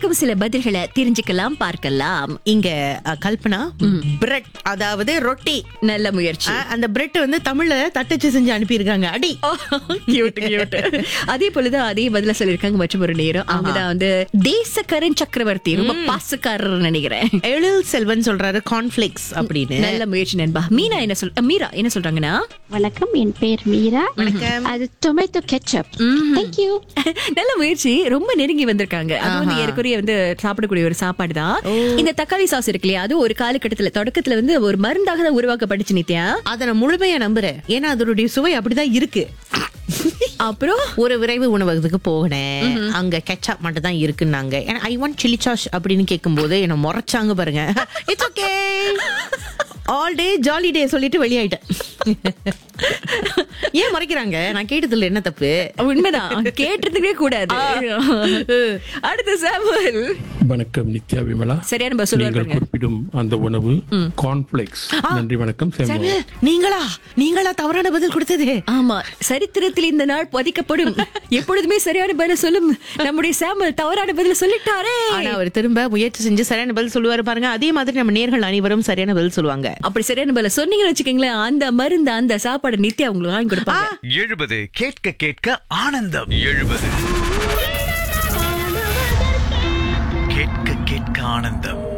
இன்னும் சில பதில்களை தெரிஞ்சுக்கலாம் பார்க்கலாம் இங்க அ, கல்பனா பிரெட் அதாவது ரொட்டி நல்ல முயற்சி அ, அந்த பிரெட் வந்து தமிழ்ல தட்டச்சு செஞ்சு அனுப்பியிருக்காங்க அடி Cute, cute. அதே போலதான் அதே பதில சொல்லிருக்காங்க மற்றும் ஒரு நேரம் அவங்கதான் வந்து தேசக்கரன் சக்கரவர்த்தி ரொம்ப பாசக்காரர் நினைக்கிறேன் எழில் செல்வன் சொல்றாரு கார்ன்ஃபிளேக்ஸ் அப்படின்னு நல்ல முயற்சி நண்பா மீனா என்ன சொல் அஹ், மீரா என்ன சொல்றாங்கன்னா வணக்கம் என் பேர் மீரா வணக்கம். அது டொமேட்டோ கெச்சப் தேங்க்யூ நல்ல முயற்சி ரொம்ப நெருங்கி வந்திருக்காங்க அது வந்து ஏற்குறைய வந்து சாப்பிடக்கூடிய ஒரு சாப்பாடு தான் இந்த தக்காளி சாஸ் இருக்கு இல்லையா அது ஒரு காலகட்டத்துல தொடக்கத்துல வந்து ஒரு மருந்தாக தான் உருவாக்கப்பட்டுச்சு நித்யா அத நான் முழுமையா நம்புறேன் ஏன்னா அதனுடைய சுவை அப்படிதான் இருக்கு அப்புறம் ஒரு விரைவு உணவகத்துக்கு போனேன் அங்க கெச்சப் மட்டும் தான் இருக்குன்னாங்க ஏன்னா ஐ வாண்ட் சில்லி சாஸ் அப்படின்னு கேட்கும்போது என்ன முறைச்சாங்க பாருங்க it's okay all day jolly day சொல்லிட்டு வெளியாயிட்டேன் ஏன் முறைக்கிறாங்க நான் கேட்டதுல என்ன தப்பு உண்மைதான் கேட்டுறதுக்கே கூடாது அடுத்து சாமுவல் வணக்கம் நித்யா விமலா சரியான பதில் சொல்லுவாரு நீங்கள் பாருங்க. குறிப்பிடும் அந்த உணவு கார்ன்ஃபிளேக்ஸ் நன்றி வணக்கம் சேம்பா சாமுவேல், நீங்களா நீங்களா தவறான பதில் கொடுத்தது ஆமா சரித்திரத்தில் இந்த நாள் பதிக்கப்படும் எப்பொழுதுமே சரியான பதில் சொல்லும் நம்முடைய சாமுவல் தவறான பதில் சொல்லிட்டாரே ஆனா அவர் திரும்ப முயற்சி செஞ்சு சரியான பதில் சொல்லுவாரு பாருங்க அதே மாதிரி நம்ம நேர்கள் அனைவரும் சரியான பதில் சொல்லுவாங்க அப்படி சரியான பதில் சொன்னீங்கன்னு வச்சுக்கோங்களேன் அந்த மருந்து அந்த சாப்பாடு நித்யா உங்களுக்கு வாங்கி கொடுப்பாங்க எழுபது கேட்க கேட்க ஆனந்தம் எழுபது கேட்க கேட்க ஆனந்தம்